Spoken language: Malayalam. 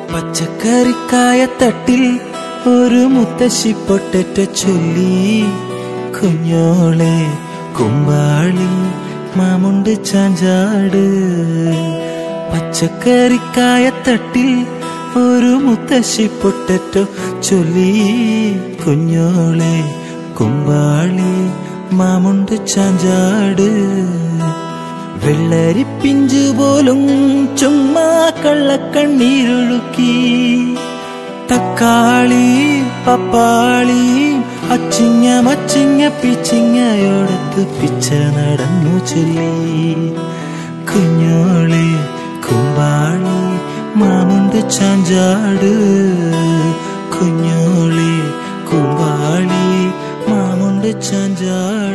പച്ചക്കറിക്കായ തട്ടിൽ ഒരു മുത്തശ്ശി പൊട്ടറ്റ ചൊല്ലി കുഞ്ഞോളെ കുമ്പാളി മാമുണ്ട് ചാഞ്ചാട് പച്ചക്കറിക്കായ തട്ടിൽ ഒരു മുത്തശ്ശി പൊട്ടറ്റോ ചൊല്ലി കുഞ്ഞോളെ കുമ്പാളി മാമുണ്ട് ചാഞ്ചാട് വെള്ളരി പിഞ്ചു പോലും ചുമ്മാ കള്ളക്കണ്ണീരൊഴുക്കി തക്കാളി പപ്പാളി അച്ചിങ്ങ മച്ചിങ്ങ പിച്ചിങ്ങയോടത്ത് പിച്ച നടന്നു ചൊല്ലി കുഞ്ഞോളെ കുമ്പാളി മാമുണ്ട് ചാഞ്ചാട് കുഞ്ഞോളെ കുമ്പാളി മാമുണ്ട് ചാഞ്ചാട്